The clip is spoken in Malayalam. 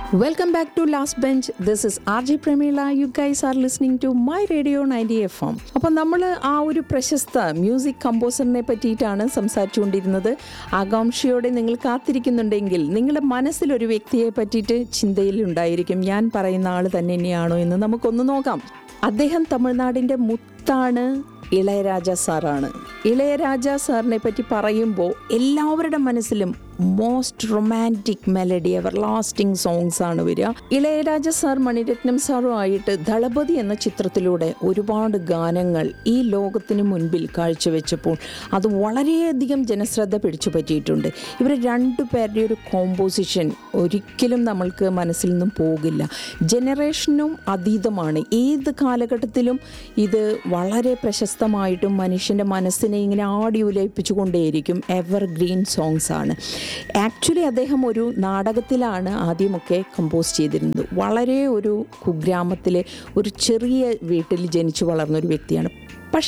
Welcome back to Last Bench. This is RJ Premila. You guys are listening to My Radio 90 FM. അപ്പം നമ്മൾ ആ ഒരു പ്രശസ്ത മ്യൂസിക് കമ്പോസറിനെ പറ്റിയിട്ടാണ് സംസാരിച്ചുകൊണ്ടിരുന്നത് ആകാംക്ഷയോടെ നിങ്ങൾ കാത്തിരിക്കുന്നുണ്ടെങ്കിൽ നിങ്ങളുടെ മനസ്സിലൊരു വ്യക്തിയെ പറ്റിയിട്ട് ചിന്തയിലുണ്ടായിരിക്കും ഞാൻ പറയുന്ന ആൾ തന്നെ തന്നെയാണോ എന്ന് നമുക്കൊന്ന് നോക്കാം അദ്ദേഹം തമിഴ്നാടിൻ്റെ മുത്താണ് ഇളയരാജ സാറാണ് ഇളയരാജ സാറിനെ പറ്റി പറയുമ്പോൾ എല്ലാവരുടെ മനസ്സിലും most romantic melody ever lasting songs ആണ് വരിക ഇളയരാജ സാർ മണിരത്നം സാറുമായിട്ട് ദളപതി എന്ന ചിത്രത്തിലൂടെ ഒരുപാട് ഗാനങ്ങൾ ഈ ലോകത്തിന് മുൻപിൽ കാഴ്ചവെച്ചപ്പോൾ അത് വളരെയധികം ജനശ്രദ്ധ പിടിച്ചു പറ്റിയിട്ടുണ്ട് ഇവർ രണ്ടു പേരുടെ ഒരു കോമ്പോസിഷൻ ഒരിക്കലും നമ്മൾക്ക് മനസ്സിൽ നിന്നും പോകില്ല ജനറേഷനും അതീതമാണ് ഏത് കാലഘട്ടത്തിലും ഇത് വളരെ പ്രശസ്തമായിട്ടും മനുഷ്യൻ്റെ മനസ്സിനെ ഇങ്ങനെ ആടി ഉലയിപ്പിച്ചു കൊണ്ടേയിരിക്കും എവർ ഗ്രീൻ സോങ്സ് ആണ് ആക്ച്വലി അദ്ദേഹം ഒരു നാടകത്തിലാണ് ആദ്യമൊക്കെ കമ്പോസ് ചെയ്തിരുന്നത് വളരെ ഒരു കുഗ്രാമത്തിലെ ഒരു ചെറിയ വീട്ടിൽ ജനിച്ചു വളർന്ന ഒരു വ്യക്തിയാണ്